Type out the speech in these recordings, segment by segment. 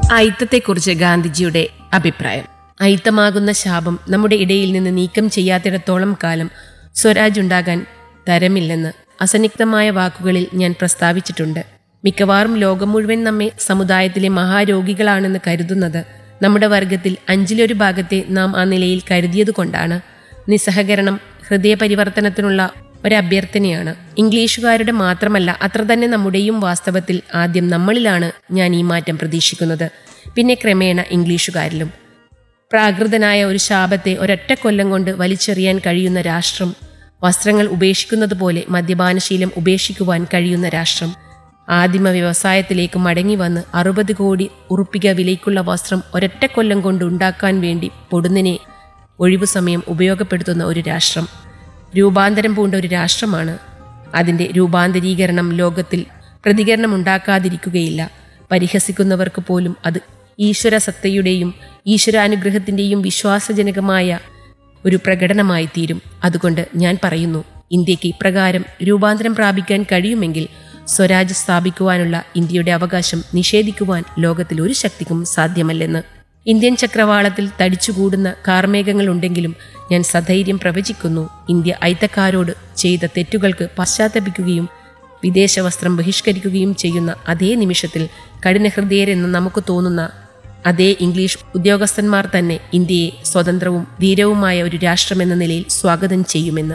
അയിത്തത്തെക്കുറിച്ച് ഗാന്ധിജിയുടെ അഭിപ്രായം അയിത്തമാകുന്ന ശാപം നമ്മുടെ ഇടയിൽ നിന്ന് നീക്കം ചെയ്യാത്തിടത്തോളം കാലം സ്വരാജ് ഉണ്ടാകാൻ തരമില്ലെന്ന് അസന്നിഗ്ധമായ വാക്കുകളിൽ ഞാൻ പ്രസ്താവിച്ചിട്ടുണ്ട് മിക്കവാറും ലോകം മുഴുവൻ നമ്മെ സമുദായത്തിലെ മഹാരോഗികളാണെന്ന് കരുതുന്നത് നമ്മുടെ വർഗത്തിൽ അഞ്ചിലൊരു ഭാഗത്തെ നാം ആ നിലയിൽ കരുതിയതുകൊണ്ടാണ് നിസ്സഹകരണം ഹൃദയപരിവർത്തനത്തിനുള്ള ഒരഭ്യർത്ഥനയാണ് ഇംഗ്ലീഷുകാരുടെ മാത്രമല്ല അത്ര തന്നെ നമ്മുടെയും വാസ്തവത്തിൽ ആദ്യം നമ്മളിലാണ് ഞാൻ ഈ മാറ്റം പ്രതീക്ഷിക്കുന്നത് പിന്നെ ക്രമേണ ഇംഗ്ലീഷുകാരിലും പ്രാകൃതനായ ഒരു ശാപത്തെ ഒരൊറ്റ കൊല്ലം കൊണ്ട് വലിച്ചെറിയാൻ കഴിയുന്ന രാഷ്ട്രം വസ്ത്രങ്ങൾ ഉപേക്ഷിക്കുന്നത് പോലെ മദ്യപാനശീലം ഉപേക്ഷിക്കുവാൻ കഴിയുന്ന രാഷ്ട്രം ആദിമ വ്യവസായത്തിലേക്ക് മടങ്ങി വന്ന് അറുപത് കോടി ഉറുപ്പിക വിലയ്ക്കുള്ള വസ്ത്രം ഒരൊറ്റ കൊല്ലം കൊണ്ട് ഉണ്ടാക്കാൻ വേണ്ടി പൊടുന്നിനെ ഒഴിവു സമയം ഉപയോഗപ്പെടുത്തുന്ന ഒരു രാഷ്ട്രം രൂപാന്തരം പൂണ്ട ഒരു രാഷ്ട്രമാണ് അതിൻ്റെ രൂപാന്തരീകരണം ലോകത്തിൽ പ്രതികരണമുണ്ടാക്കാതിരിക്കുകയില്ല പരിഹസിക്കുന്നവർക്ക് പോലും അത് ഈശ്വര സത്തയുടെയും ഈശ്വരാനുഗ്രഹത്തിൻ്റെയും വിശ്വാസജനകമായ ഒരു പ്രകടനമായി തീരും അതുകൊണ്ട് ഞാൻ പറയുന്നു ഇന്ത്യക്ക് ഇപ്രകാരം രൂപാന്തരം പ്രാപിക്കാൻ കഴിയുമെങ്കിൽ സ്വരാജ് സ്ഥാപിക്കുവാനുള്ള ഇന്ത്യയുടെ അവകാശം നിഷേധിക്കുവാൻ ലോകത്തിൽ ഒരു ശക്തിക്കും സാധ്യമല്ലെന്ന് ഇന്ത്യൻ ചക്രവാളത്തിൽ തടിച്ചുകൂടുന്ന കാർമേഘങ്ങൾ ഉണ്ടെങ്കിലും ഞാൻ സധൈര്യം പ്രവചിക്കുന്നു ഇന്ത്യ ഐത്തക്കാരോട് ചെയ്ത തെറ്റുകൾക്ക് പശ്ചാത്തപിക്കുകയും വിദേശ വസ്ത്രം ബഹിഷ്കരിക്കുകയും ചെയ്യുന്ന അതേ നിമിഷത്തിൽ കഠിനഹൃദയരെന്ന് നമുക്ക് തോന്നുന്ന അതേ ഇംഗ്ലീഷ് ഉദ്യോഗസ്ഥന്മാർ തന്നെ ഇന്ത്യയെ സ്വതന്ത്രവും ധീരവുമായ ഒരു രാഷ്ട്രമെന്ന നിലയിൽ സ്വാഗതം ചെയ്യുമെന്ന്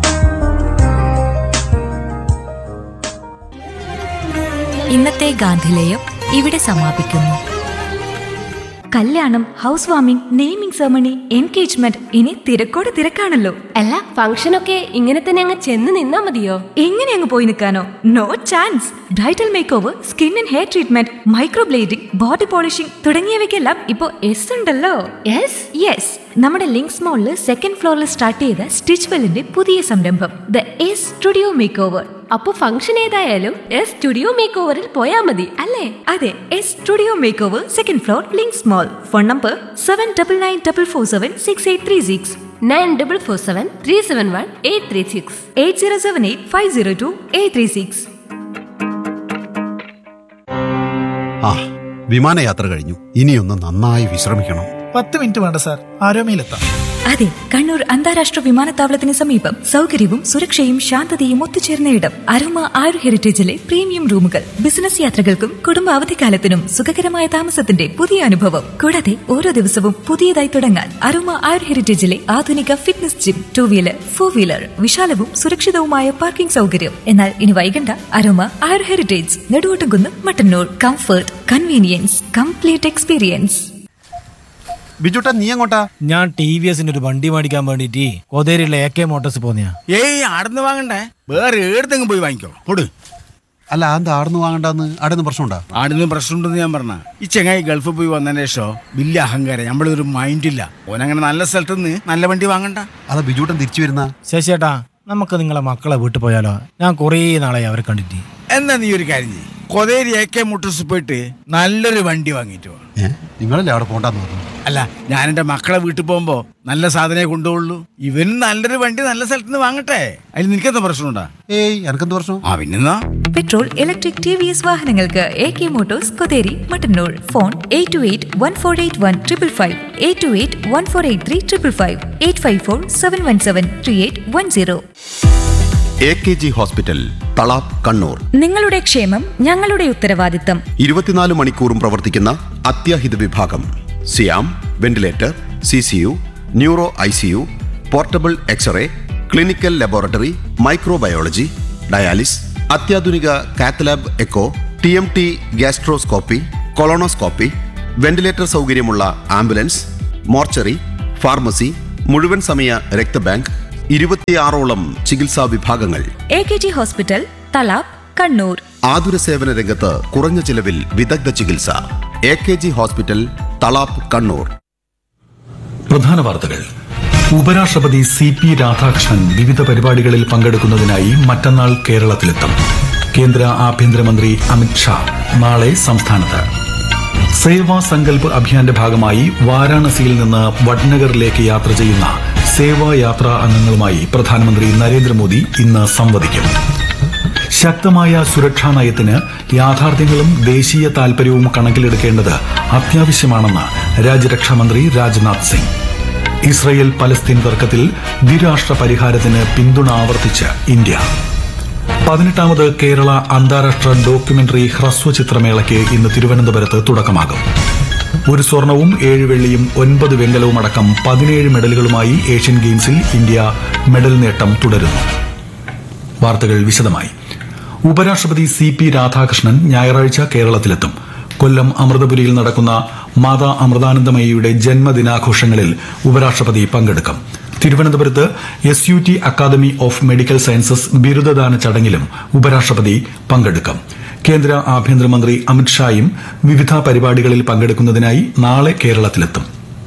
ഇന്നത്തെ ഗാന്ധിലേയം ഇവിടെ സമാപിക്കുന്നു കല്യാണം house warming naming ceremony engagement ഇനി തിരക്കോട് തിരക്കാണല്ലോ അല്ല ഫംഗ്ഷനൊക്കെ ഇങ്ങനെ തന്നെ അങ്ങ് ചെന്ന് നിന്നാ മതിയോ എങ്ങനെ അങ്ങ് പോയി നിൽക്കാനോ no chance bridal make over skin and hair treatment microblading body polishing തുടങ്ങിയവയ്ക്കെല്ലാം ഇപ്പോ എസ് ഉണ്ടല്ലോ യെസ് യെസ് നമ്മുടെ ലിങ്ക്സ് മോളിൽ സെക്കൻഡ് ഫ്ലോറിൽ സ്റ്റാർട്ട് ചെയ്ത സ്റ്റിച്ച് വെല്ലിന്റെ പുതിയ സംരംഭം the S studio make over അപ്പൊ ഫംഗ്ഷൻ ഏതായാലും എസ് സ്റ്റുഡിയോ മേക്ക് ഓവറിൽ പോയാ മതി അല്ലേ അതെ S studio make over second floor Links mall phone number seven double nine double four seven six eight three six nine double four seven three seven one eight three six eight zero seven eight five zero two eight three six ആ വിമാനയാത്ര കഴിഞ്ഞു ഇനിയൊന്ന് നന്നായി വിശ്രമിക്കണം പത്ത് minute വേണ്ട sir ആരോമയിലെത്താം അതെ കണ്ണൂർ അന്താരാഷ്ട്ര വിമാനത്താവളത്തിന് സമീപം സൗകര്യവും സുരക്ഷയും ശാന്തതയും ഒത്തുചേർന്ന ഇടം അരോമ ആരു ഹെറിറ്റേജിലെ പ്രീമിയം റൂമുകൾ ബിസിനസ് യാത്രകൾക്കും കുടുംബ അവധിക്കാലത്തിനും സുഖകരമായ താമസത്തിന്റെ പുതിയ അനുഭവം കൂടാതെ ഓരോ ദിവസവും പുതിയതായി തുടങ്ങാൻ അരോമ ആരു ഹെറിറ്റേജിലെ ആധുനിക fitness gym two wheeler four wheeler വിശാലവും സുരക്ഷിതവുമായ പാർക്കിംഗ് സൗകര്യം എന്നാൽ ഇനി വൈകണ്ട Aroma Aaru Heritage Neduvottumkunnu Mattannur comfort convenience complete experience ബിജുട്ടാ നീ എങ്ങോട്ടാ ഞാൻ ടി വി എസിന്റെ ഒരു വണ്ടി മേടിക്കാൻ വേണ്ടിട്ട് കൊതേരിയുള്ള എ കെ മോട്ടോഴ്സ് പോന്നെയാ ഏയ് ആടുന്ന് വാങ്ങണ്ടേ വേറെ ഏടത്തെങ്കിലും പോയി വാങ്ങിക്കോ പൊട് അല്ല എന്താ ആടുന്ന് വാങ്ങണ്ടെന്ന് ആടുന്ന് പ്രശ്നമുണ്ടാ ആടുന്ന് പ്രശ്നമുണ്ടെന്ന് ഞാൻ പറഞ്ഞ ഈ ചെങ്ങായി ഗൾഫിൽ പോയി വന്നതിന് ശേഷം വലിയ അഹങ്കാരം നമ്മളൊരു മൈൻഡില്ല ഓനങ്ങനെ നല്ല സ്ഥലത്ത് നിന്ന് നല്ല വണ്ടി വാങ്ങണ്ട അതാ ബിജുട്ടൻ തിരിച്ചു വരുന്ന ശശിയേട്ടാ നമുക്ക് നിങ്ങളെ മക്കളെ വീട്ടിൽ പോയാലോ ഞാൻ കുറേ നാളായി അവരെ കണ്ടിട്ട് എന്നാ നീ ഒരു കാര്യം ചെയ്യ് കൊതേരി എ കെ മോട്ടോഴ്സ് പോയിട്ട് നല്ലൊരു വണ്ടി വാങ്ങിയിട്ട് വാ ഏ നിങ്ങളല്ലേ അവിടെ പോണ്ടെന്ന് പറഞ്ഞു അല്ല ഞാൻ എൻ്റെ മക്കളെ വീട്ടിൽ പോകുമ്പോ നല്ല സാധനമേ കൊണ്ടുപോകുള്ളൂ ഇവനും നല്ലൊരു വണ്ടി നല്ല സ്ഥലത്ത് നിന്ന് വാങ്ങട്ടെ അതിൽ നിനക്കെന്താ പ്രശ്നമുണ്ടാ ഏയ് എനക്കെന്ത് പ്രശ്നം ആ പിന്നെന്നാ petrol electric T V S വാഹനങ്ങൾക്ക് A K Motors Kotheri Mattannur phone eight two eight one four eight one triple five eight two eight one four eight three triple five eight five four seven one seven three eight one zero A K G hospital Thalap Kannur നിങ്ങളുടെ ക്ഷേമം ഞങ്ങളുടെ ഉത്തരവാദിത്തം ഇരുപത്തിനാല് മണിക്കൂറും പ്രവർത്തിക്കുന്ന അത്യാഹിത വിഭാഗം സിയാം ventilator C C U neuro I C U portable X-ray clinical laboratory microbiology dialysis അത്യാധുനിക cath lab echo T M T gastroscopy colonoscopy ventilator സൗകര്യമുള്ള ആംബുലൻസ് മോർച്ചറി ഫാർമസി മുഴുവൻ സമയ രക്തബാങ്ക് ഇരുപത്തിയാറോളം ചികിത്സാ വിഭാഗങ്ങൾ A K G hospital Thalap Kannur ആതുര സേവന രംഗത്ത് കുറഞ്ഞ ചിലവിൽ വിദഗ്ധ ചികിത്സ A K G hospital Thalap Kannur പ്രധാന വാർത്തകൾ ഉപരാഷ്ട്രപതി സി പി രാധാകൃഷ്ണൻ വിവിധ പരിപാടികളിൽ പങ്കെടുക്കുന്നതിനായി മറ്റന്നാൾ കേരളത്തിലെത്തും കേന്ദ്ര ആഭ്യന്തരമന്ത്രി അമിത് ഷാ നാളെ സംസ്ഥാനത്ത് സേവാ സങ്കല്പ് അഭിയാന്റെ ഭാഗമായി വാരാണസിയിൽ നിന്ന് വഡ്നഗറിലേക്ക് യാത്ര ചെയ്യുന്ന സേവാ യാത്രാ അംഗങ്ങളുമായി പ്രധാനമന്ത്രി നരേന്ദ്രമോദി ഇന്ന് സംവദിക്കും ശക്തമായ സുരക്ഷാ നയത്തിന് യാഥാർത്ഥ്യങ്ങളും ദേശീയ താൽപര്യവും കണക്കിലെടുക്കേണ്ടത് അത്യാവശ്യമാണെന്ന് രാജ്യരക്ഷാമന്ത്രി രാജ്നാഥ് സിംഗ് ഇസ്രയേൽ പലസ്തീൻ തർക്കത്തിൽ ദ്വിരാഷ്ട്ര പരിഹാരത്തിന് പിന്തുണ ആവർത്തിച്ച് ഇന്ത്യ പതിനെട്ടാമത് കേരള അന്താരാഷ്ട്ര ഡോക്യുമെന്ററി ഹ്രസ്വചിത്രമേളയ്ക്ക് ഇന്ന് തിരുവനന്തപുരത്ത് തുടക്കമാകും ഒരു സ്വർണവും ഏഴ് വെള്ളിയും ഒൻപത് വെങ്കലവും അടക്കം പതിനേഴ് മെഡലുകളുമായി ഏഷ്യൻ ഗെയിംസിൽ ഇന്ത്യ മെഡൽ നേട്ടം തുടരുന്നു വാർത്തകൾ വിശദമായി ഉപരാഷ്ട്രപതി സി പി രാധാകൃഷ്ണൻ ഞായറാഴ്ച കേരളത്തിലെത്തും കൊല്ലം അമൃതപുരിയിൽ നടക്കുന്ന മാതാ അമൃതാനന്ദമയിയുടെ ജന്മദിനാഘോഷങ്ങളിൽ ഉപരാഷ്ട്രപതി പങ്കെടുക്കും തിരുവനന്തപുരത്ത് S U T academy of medical sciences ബിരുദദാന ചടങ്ങിലും ഉപരാഷ്ട്രപതി പങ്കെടുക്കും കേന്ദ്ര ആഭ്യന്തരമന്ത്രി അമിത്ഷായും വിവിധ പരിപാടികളിൽ പങ്കെടുക്കുന്നതിനായി നാളെ കേരളത്തിലെത്തും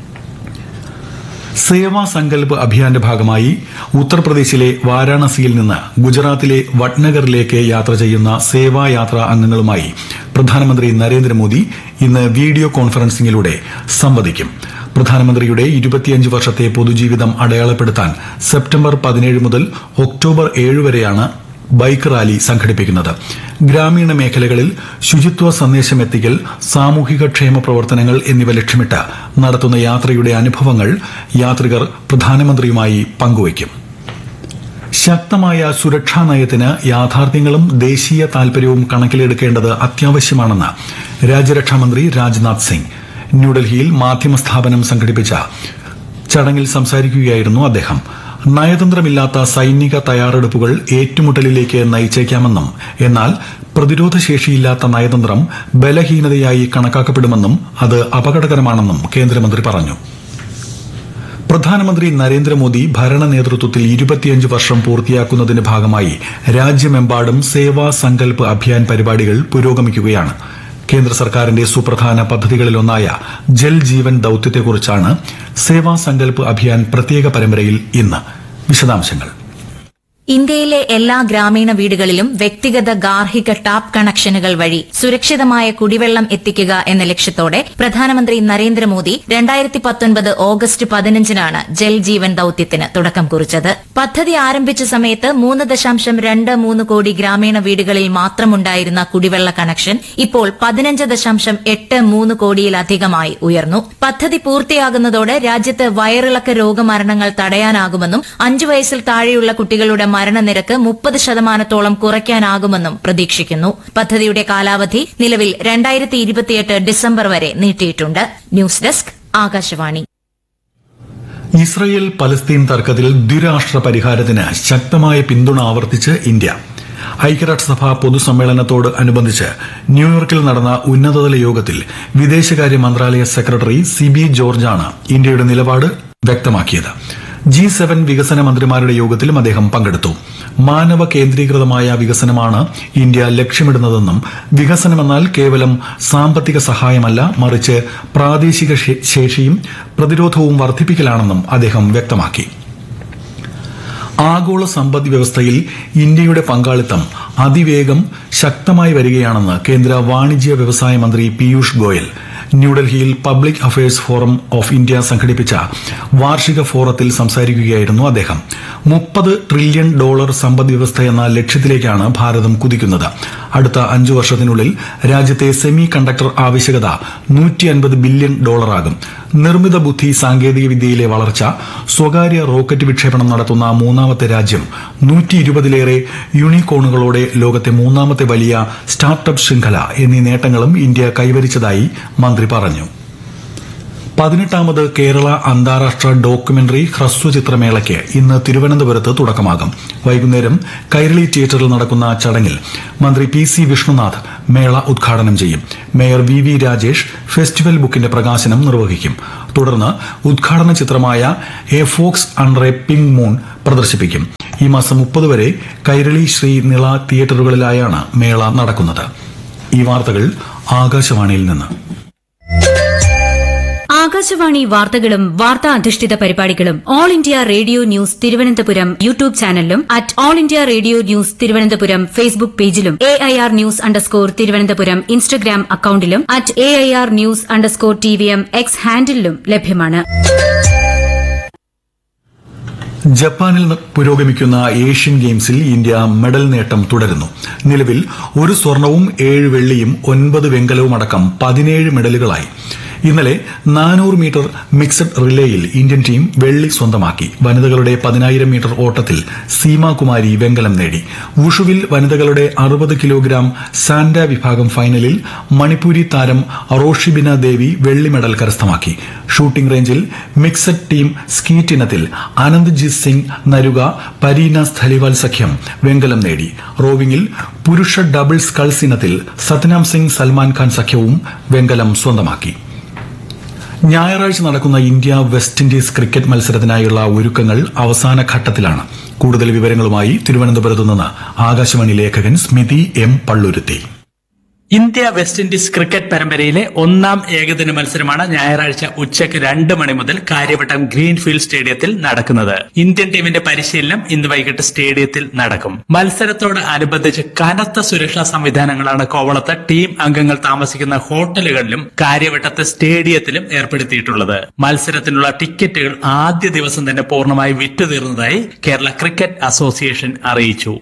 സേവാ സങ്കല്പ് അഭിയാന്റെ ഭാഗമായി ഉത്തർപ്രദേശിലെ വാരാണസിയിൽ നിന്ന് ഗുജറാത്തിലെ വട്നഗറിലേക്ക് യാത്ര ചെയ്യുന്ന സേവായാത്ര അംഗങ്ങളുമായി പ്രധാനമന്ത്രി നരേന്ദ്രമോദി ഇന്ന് വീഡിയോ കോൺഫറൻസിംഗിലൂടെ സംവദിക്കും പ്രധാനമന്ത്രിയുടെ ഇരുപത്തിയഞ്ച് വർഷത്തെ പൊതുജീവിതം അടയാളപ്പെടുത്താൻ സെപ്റ്റംബർ പതിനേഴ് മുതൽ ഒക്ടോബർ ഏഴ് വരെയാണ് ബൈക്ക് റാലി സംഘടിപ്പിക്കുന്നത് ഗ്രാമീണ മേഖലകളിൽ ശുചിത്വ സന്ദേശം എത്തിക്കൽ സാമൂഹിക ക്ഷേമ പ്രവർത്തനങ്ങൾ എന്നിവ ലക്ഷ്യമിട്ട് നടത്തുന്ന യാത്രയുടെ അനുഭവങ്ങൾ യാത്രികർ പ്രധാനമന്ത്രിയുമായി പങ്കുവയ്ക്കും ശക്തമായ സുരക്ഷാ നയത്തിന് യാഥാർത്ഥ്യങ്ങളും ദേശീയ താൽപര്യവും കണക്കിലെടുക്കേണ്ടത് അത്യാവശ്യമാണെന്ന് രാജ്യരക്ഷാമന്ത്രി രാജ്നാഥ് സിംഗ് ന്യൂഡൽഹിയിൽ മാധ്യമ സ്ഥാപനം സംഘടിപ്പിച്ച ചടങ്ങിൽ സംസാരിക്കുകയായിരുന്നു അദ്ദേഹം നയതന്ത്രമില്ലാത്ത സൈനിക തയ്യാറെടുപ്പുകൾ ഏറ്റുമുട്ടലിലേക്ക് നയിച്ചേക്കാമെന്നും എന്നാൽ പ്രതിരോധശേഷിയില്ലാത്ത നയതന്ത്രം ബലഹീനതയായി കണക്കാക്കപ്പെടുമെന്നും അത് അപകടകരമാണെന്നും കേന്ദ്രമന്ത്രി പറഞ്ഞു പ്രധാനമന്ത്രി നരേന്ദ്രമോദി ഭരണ നേതൃത്വത്തിൽ ഇരുപത്തിയഞ്ച് വർഷം പൂർത്തിയാക്കുന്നതിന്റെ ഭാഗമായി രാജ്യമെമ്പാടും സേവാ സങ്കല്പ് അഭിയാൻ പരിപാടികൾ പുരോഗമിക്കുകയാണ് കേന്ദ്ര സർക്കാരിന്റെ സുപ്രധാന പദ്ധതികളിലൊന്നായ ജൽ ജീവൻ ദൌത്യത്തെക്കുറിച്ചാണ് സേവാ സങ്കല്പ് അഭിയാൻ പ്രത്യേക പരമ്പരയിൽ ഇന്ന് വിശദാംശങ്ങൾ ഇന്ത്യയിലെ എല്ലാ ഗ്രാമീണ വീടുകളിലും വ്യക്തിഗത ഗാർഹിക ടാപ്പ് കണക്ഷനുകൾ വഴി സുരക്ഷിതമായ കുടിവെള്ളം എത്തിക്കുക എന്ന ലക്ഷ്യത്തോടെ പ്രധാനമന്ത്രി നരേന്ദ്രമോദി രണ്ടായിരത്തി പത്തൊൻപത് ഓഗസ്റ്റ് പതിനഞ്ചിനാണ് ജൽ ജീവൻ ദൌത്യത്തിന് തുടക്കം കുറിച്ചത് പദ്ധതി ആരംഭിച്ച സമയത്ത് മൂന്ന് ദശാംശം രണ്ട് മൂന്ന് കോടി ഗ്രാമീണ വീടുകളിൽ മാത്രമുണ്ടായിരുന്ന കുടിവെള്ള കണക്ഷൻ ഇപ്പോൾ പതിനഞ്ച് ദശാംശം എട്ട് മൂന്ന് കോടിയിലധികമായി ഉയർന്നു പദ്ധതി പൂർത്തിയാകുന്നതോടെ രാജ്യത്ത് വയറിളക്ക രോഗമരണങ്ങൾ തടയാനാകുമെന്നും അഞ്ചു വയസ്സിൽ താഴെയുള്ള കുട്ടികളുടെ മരണനിരക്ക് മുപ്പത് ശതമാനത്തോളം കുറയ്ക്കാനാകുമെന്നും പ്രതീക്ഷിക്കുന്നു പദ്ധതിയുടെ കാലാവധി നിലവിൽ രണ്ടായിരത്തി ഇരുപത്തിയെട്ട് ഡിസംബർ വരെ നീട്ടിയിട്ടുണ്ട് news desk Akashvani Israel Palestine തർക്കത്തിൽ ദ്വിരാഷ്ട്ര പരിഹാരത്തിന് ശക്തമായ പിന്തുണ ആവർത്തിച്ച് ഇന്ത്യ ഐക്യരാഷ്ട്രസഭ പൊതുസമ്മേളനത്തോട് അനുബന്ധിച്ച് ന്യൂയോർക്കിൽ നടന്ന ഉന്നതതല യോഗത്തിൽ വിദേശകാര്യ മന്ത്രാലയ സെക്രട്ടറി സി ബി ജോർജാണ് ഇന്ത്യയുടെ നിലപാട് വ്യക്തമാക്കിയത് ജി സെവൻ വികസന മന്ത്രിമാരുടെ യോഗത്തിലും അദ്ദേഹം പങ്കെടുത്തു മാനവ കേന്ദ്രീകൃതമായ വികസനമാണ് ഇന്ത്യ ലക്ഷ്യമിടുന്നതെന്നും വികസനമെന്നാൽ കേവലം സാമ്പത്തിക സഹായമല്ല മറിച്ച് പ്രാദേശിക ശേ- ശേഷിയും പ്രതിരോധവും വർദ്ധിപ്പിക്കലാണെന്നും അദ്ദേഹം വ്യക്തമാക്കി ആഗോള സമ്പദ് വ്യവസ്ഥയിൽ ഇന്ത്യയുടെ പങ്കാളിത്തം അതിവേഗം ശക്തമായി വരികയാണെന്ന് കേന്ദ്ര വാണിജ്യ വ്യവസായ മന്ത്രി പീയൂഷ് ഗോയൽ ന്യൂഡൽഹിയിൽ public affairs forum of India സംഘടിപ്പിച്ച വാർഷിക ഫോറത്തിൽ സംസാരിക്കുകയായിരുന്നു അദ്ദേഹം മുപ്പത് ട്രില്യൺ ഡോളർ സമ്പദ് വ്യവസ്ഥയെന്ന ലക്ഷ്യത്തിലേക്കാണ് ഭാരതം കുതിക്കുന്നത് അടുത്ത അഞ്ചു വർഷത്തിനുള്ളിൽ രാജ്യത്തെ സെമി കണ്ടക്ടർ ആവശ്യകത നൂറ്റി അൻപത് ബില്യൺ ഡോളറാകും നിർമ്മിത ബുദ്ധി സാങ്കേതിക വിദ്യയിലെ വളർച്ച സ്വകാര്യ റോക്കറ്റ് വിക്ഷേപണം നടത്തുന്ന മൂന്നാമത്തെ രാജ്യം നൂറ്റി ഇരുപതിലേറെ യൂണിക്കോണുകളോടെ ലോകത്തെ മൂന്നാമത്തെ വലിയ സ്റ്റാർട്ടപ്പ് ശൃംഖല എന്നീ നേട്ടങ്ങളും ഇന്ത്യ കൈവരിച്ചതായി മന്ത്രി പറഞ്ഞു പതിനെട്ടാമത് കേരള അന്താരാഷ്ട്ര ഡോക്യുമെന്ററി ഹ്രസ്വചിത്രമേളയ്ക്ക് ഇന്ന് തിരുവനന്തപുരത്ത് തുടക്കമാകും വൈകുന്നേരം കൈരളി തിയേറ്ററിൽ നടക്കുന്ന ചടങ്ങിൽ മന്ത്രി പി സി വിഷ്ണുനാഥ് മേള ഉദ്ഘാടനം ചെയ്യും mayor V V Rajesh festival ബുക്കിന്റെ പ്രകാശനം നിർവഹിക്കും തുടർന്ന് ഉദ്ഘാടന ചിത്രമായ a fox under a pink moon പ്രദർശിപ്പിക്കും ഈ മാസം മുപ്പത് വരെ കൈരളി ശ്രീ നിള തിയേറ്ററുകളിലായാണ് മേള നടക്കുന്നത് ഈ വാർത്തകൾ ആകാശവാണിയിൽ നിന്ന് ആകാശവാണി വാർത്തകളും വാർത്താ അധിഷ്ഠിത പരിപാടികളും all India radio news Thiruvananthapuram YouTube ചാനലിലും at all India radio news Thiruvananthapuram Facebook പേജിലും A I R news underscore Thiruvananthapuram Instagram അക്കൌണ്ടിലും at A I R news underscore T V M X ഹാൻഡിലും ലഭ്യമാണ് ജപ്പാനിൽ ന- പുരോഗമിക്കുന്ന ഏഷ്യൻ ഗെയിംസിൽ ഇന്ത്യ മെഡൽ നേട്ടം തുടരുന്നു നിലവിൽ ഒരു സ്വർണവും ഏഴ് വെള്ളിയും ഒൻപത് വെങ്കലവും അടക്കം പതിനേഴ് മെഡലുകളായി ഇന്നലെ നാനൂറ് മീറ്റർ മിക്സഡ് റിലേയിൽ ഇന്ത്യൻ ടീം വെള്ളി സ്വന്തമാക്കി വനിതകളുടെ പതിനായിരം മീറ്റർ ഓട്ടത്തിൽ സീമാകുമാരി വെങ്കലം നേടി വുഷുവിൽ വനിതകളുടെ അറുപത് കിലോഗ്രാം സാൻഡ വിഭാഗം ഫൈനലിൽ മണിപ്പൂരി താരം റോഷിബിന ദേവി വെള്ളി മെഡൽ കരസ്ഥമാക്കി ഷൂട്ടിംഗ് റേഞ്ചിൽ മിക്സഡ് ടീം സ്കീറ്റ് ഇനത്തിൽ ആനന്ദ്ജിത് സിംഗ് നരുക പരീന സ്ഥലിവാൽ സഖ്യം വെങ്കലം നേടി റോവിംഗിൽ പുരുഷ ഡബിൾ സ്കൾസ് ഇനത്തിൽ സത്നാം സിംഗ് സൽമാൻ ഖാൻ സഖ്യവും വെങ്കലം സ്വന്തമാക്കി ഞായറാഴ്ച നടക്കുന്ന ഇന്ത്യ വെസ്റ്റ് ഇൻഡീസ് ക്രിക്കറ്റ് മത്സരത്തിനായുള്ള ഒരുക്കങ്ങൾ അവസാന ഘട്ടത്തിലാണ് കൂടുതൽ വിവരങ്ങളുമായി തിരുവനന്തപുരത്ത് നിന്ന് ആകാശവാണി ലേഖകൻ Smithi M Palluruthy India West Indies cricket പരമ്പരയിലെ ഒന്നാം ഏകദിന മത്സരമാണ് ഞായറാഴ്ച ഉച്ചയ്ക്ക് രണ്ട് മണി മുതൽ കാര്യവട്ടം ഗ്രീൻഫീൽഡ് സ്റ്റേഡിയത്തിൽ നടക്കുന്നത് ഇന്ത്യൻ ടീമിന്റെ പരിശീലനം ഇന്ന് വൈകിട്ട് സ്റ്റേഡിയത്തിൽ നടക്കും മത്സരത്തോട് അനുബന്ധിച്ച് കനത്ത സുരക്ഷാ സംവിധാനങ്ങളാണ് കോവളത്ത് ടീം അംഗങ്ങൾ താമസിക്കുന്ന ഹോട്ടലുകളിലും കാര്യവട്ടത്തെ സ്റ്റേഡിയത്തിലും ഏർപ്പെടുത്തിയിട്ടുള്ളത് മത്സരത്തിനുള്ള ടിക്കറ്റുകൾ ആദ്യ ദിവസം തന്നെ പൂർണ്ണമായി വിറ്റുതീർന്നതായി കേരള ക്രിക്കറ്റ് അസോസിയേഷൻ അറിയിച്ചു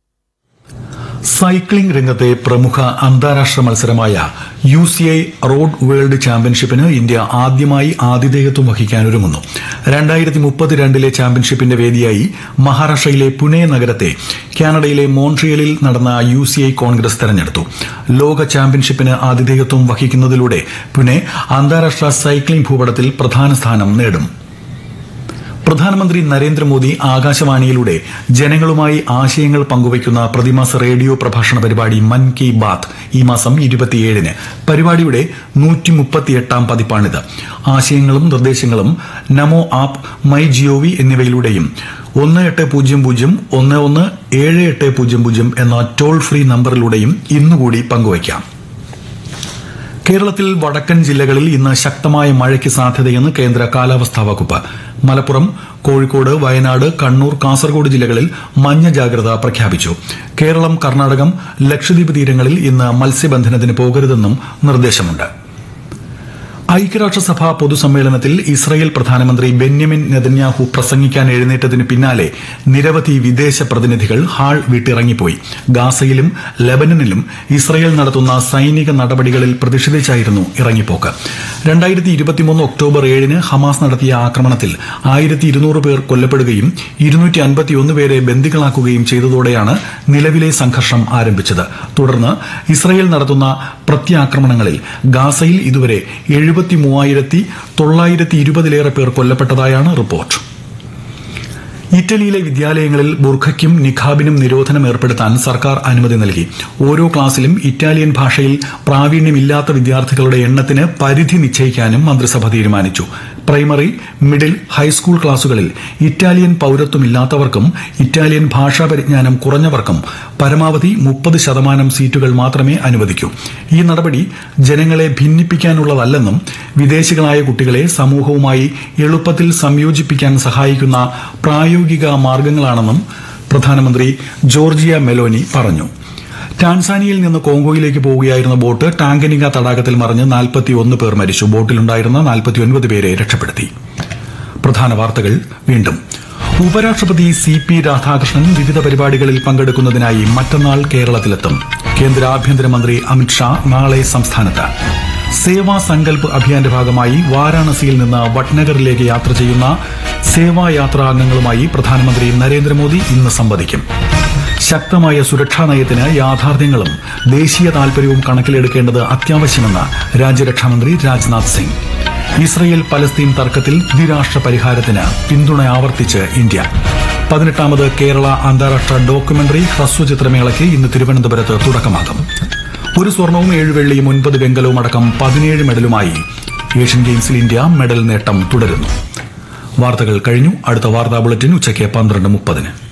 സൈക്ലിംഗ് രംഗത്തെ പ്രമുഖ അന്താരാഷ്ട്ര മത്സരമായ U C I road world ചാമ്പ്യൻഷിപ്പിന് ഇന്ത്യ ആദ്യമായി ആതിഥേയത്വം വഹിക്കാൻ ഒരുങ്ങുന്നു രണ്ടായിരത്തി മുപ്പത്തിരണ്ടിലെ ചാമ്പ്യൻഷിപ്പിന്റെ വേദിയായി മഹാരാഷ്ട്രയിലെ പുനെ നഗരത്തെ കാനഡയിലെ മോൺട്രിയലിൽ നടന്ന യു സി ഐ കോൺഗ്രസ് തെരഞ്ഞെടുത്തു ലോക ചാമ്പ്യൻഷിപ്പിന് ആതിഥേയത്വം വഹിക്കുന്നതിലൂടെ പുനെ അന്താരാഷ്ട്ര സൈക്ലിംഗ് ഭൂപടത്തിൽ പ്രധാന സ്ഥാനം നേടും പ്രധാനമന്ത്രി നരേന്ദ്രമോദി ആകാശവാണിയിലൂടെ ജനങ്ങളുമായി ആശയങ്ങൾ പങ്കുവയ്ക്കുന്ന പ്രതിമാസ റേഡിയോ പ്രഭാഷണ പരിപാടി മൻ കി ബാത്ത് ഈ മാസം ഇരുപത്തിയേഴിന് പരിപാടിയുടെ നൂറ്റി മുപ്പത്തിയെട്ടാം പതിപ്പാണിത് ആശയങ്ങളും നിർദ്ദേശങ്ങളും നമോ ആപ്പ് മൈ ജിഒവി എന്നിവയിലൂടെയും ഒന്ന് എട്ട് പൂജ്യം പൂജ്യം ഒന്ന് ഒന്ന് ഏഴ് എട്ട് പൂജ്യം പൂജ്യം എന്ന ടോൾ ഫ്രീ നമ്പറിലൂടെയും ഇന്നുകൂടി പങ്കുവയ്ക്കാം കേരളത്തിൽ വടക്കൻ ജില്ലകളിൽ ഇന്ന് ശക്തമായ മഴയ്ക്ക് സാധ്യതയെന്ന് കേന്ദ്ര കാലാവസ്ഥാ വകുപ്പ് മലപ്പുറം കോഴിക്കോട് വയനാട് കണ്ണൂർ കാസർഗോഡ് ജില്ലകളിൽ മഞ്ഞ ജാഗ്രത പ്രഖ്യാപിച്ചു കേരളം കർണാടകം ലക്ഷദ്വീപ് തീരങ്ങളിൽ ഇന്ന് മത്സ്യബന്ധനത്തിന് പോകരുതെന്നും നിർദ്ദേശമുണ്ട് ഐക്യരാഷ്ട്രസഭ പൊതുസമ്മേളനത്തിൽ ഇസ്രായേൽ പ്രധാനമന്ത്രി ബെന്യമിൻ നെതന്യാഹു പ്രസംഗിക്കാൻ എഴുന്നേറ്റതിന് പിന്നാലെ നിരവധി വിദേശ പ്രതിനിധികൾ ഹാൾ വിട്ടിറങ്ങിപ്പോയി ഗാസയിലും ലബനനിലും ഇസ്രായേൽ നടത്തുന്ന സൈനിക നടപടികളിൽ പ്രതിഷേധിച്ചായിരുന്നു ഇറങ്ങിപ്പോക്ക് രണ്ടായിരത്തി ഇരുപത്തിമൂന്ന് ഒക്ടോബർ ഏഴിന് ഹമാസ് നടത്തിയ ആക്രമണത്തിൽ ആയിരത്തി ഇരുന്നൂറ് പേർ കൊല്ലപ്പെടുകയും ഇരുന്നൂറ്റി അൻപത്തിയൊന്ന് പേരെ ബന്ദികളാക്കുകയും ചെയ്തതോടെയാണ് നിലവിലെ സംഘർഷം ആരംഭിച്ചത് തുടർന്ന് ഇസ്രായേൽ നടത്തുന്ന പ്രത്യാക്രമണങ്ങളിൽ ഗാസയിൽ ഇതുവരെ എഴുപത്തി മൂവായിരത്തി തൊള്ളായിരത്തി ഇരുപതിലേറെ പേർ കൊല്ലപ്പെട്ടതായാണ് റിപ്പോർട്ട് ഇറ്റലിയിലെ വിദ്യാലയങ്ങളിൽ ബുർഖയ്ക്കും നിഖാബിനും നിരോധനം ഏർപ്പെടുത്താൻ സർക്കാർ അനുമതി നൽകി ഓരോ ക്ലാസ്സിലും ഇറ്റാലിയൻ ഭാഷയിൽ പ്രാവീണ്യമില്ലാത്ത വിദ്യാർത്ഥികളുടെ എണ്ണത്തിന് പരിധി നിശ്ചയിക്കാനും മന്ത്രിസഭ തീരുമാനിച്ചു പ്രൈമറി മിഡിൽ ഹൈസ്കൂൾ ക്ലാസുകളിൽ ഇറ്റാലിയൻ പൌരത്വമില്ലാത്തവർക്കും ഇറ്റാലിയൻ ഭാഷാ പരിജ്ഞാനം കുറഞ്ഞവർക്കും പരമാവധി മുപ്പത് ശതമാനം സീറ്റുകൾ മാത്രമേ അനുവദിക്കൂ ഈ നടപടി ജനങ്ങളെ ഭിന്നിപ്പിക്കാനുള്ളതല്ലെന്നും വിദേശികളായ കുട്ടികളെ സമൂഹവുമായി എളുപ്പത്തിൽ സംയോജിപ്പിക്കാൻ സഹായിക്കുന്ന പ്രായോഗിക മാർഗങ്ങളാണെന്നും പ്രധാനമന്ത്രി ജോർജിയ മെലോനി പറഞ്ഞു ടാൻസാനിയയിൽ നിന്ന് കോങ്കോയിലേക്ക് പോവുകയായിരുന്ന ബോട്ട് ടാങ്കനിക തടാകത്തിൽ മറിഞ്ഞ് നാൽപ്പത്തിയൊന്ന് പേർ മരിച്ചു ബോട്ടിലുണ്ടായിരുന്ന നാൽപ്പത്തിയൊൻപത് പേരെ രക്ഷപ്പെടുത്തി പ്രധാന വാർത്തകൾ വീണ്ടും ഉപരാഷ്ട്രപതി സി പി രാധാകൃഷ്ണൻ വിവിധ പരിപാടികളിൽ പങ്കെടുക്കുന്നതിനായി മറ്റന്നാൾ കേരളത്തിലെത്തും കേന്ദ്ര ആഭ്യന്തരമന്ത്രി അമിത്ഷാ നാളെ സംസ്ഥാനത്ത് സേവാ സങ്കൽപ് അഭിയാന്റെ ഭാഗമായി വാരാണസിയിൽ നിന്ന് വട്നഗറിലേക്ക് യാത്ര ചെയ്യുന്ന സേവായാത്രാ അംഗങ്ങളുമായി പ്രധാനമന്ത്രി നരേന്ദ്രമോദി ഇന്ന് സംവദിക്കും ശക്തമായ സുരക്ഷാ നയത്തിന് യാഥാർത്ഥ്യങ്ങളും ദേശീയ താൽപര്യവും കണക്കിലെടുക്കേണ്ടത് അത്യാവശ്യമെന്ന് രാജ്യരക്ഷാമന്ത്രി രാജ്നാഥ് സിംഗ് ഇസ്രയേൽ പലസ്തീൻ തർക്കത്തിൽ ദ്വിരാഷ്ട്ര പരിഹാരത്തിന് പിന്തുണ ആവർത്തിച്ച് ഇന്ത്യ പതിനെട്ടാമത് കേരള അന്താരാഷ്ട്ര ഡോക്യുമെന്ററി ഹ്രസ്വചിത്രമേളയ്ക്ക് ഇന്ന് തിരുവനന്തപുരത്ത് തുടക്കമാകും ഒരു സ്വർണവും ഏഴ് വെള്ളിയും ഒൻപത് വെങ്കലവും അടക്കം പതിനേഴ് മെഡലുമായി ഏഷ്യൻ ഗെയിംസിൽ ഇന്ത്യ മെഡൽ നേട്ടം തുടരുന്നു വാർത്തകൾ കഴിഞ്ഞു അടുത്ത വാർത്താ ബുള്ളറ്റിൻ ഉച്ചയ്ക്ക് പന്ത്രണ്ട് മുപ്പതിന്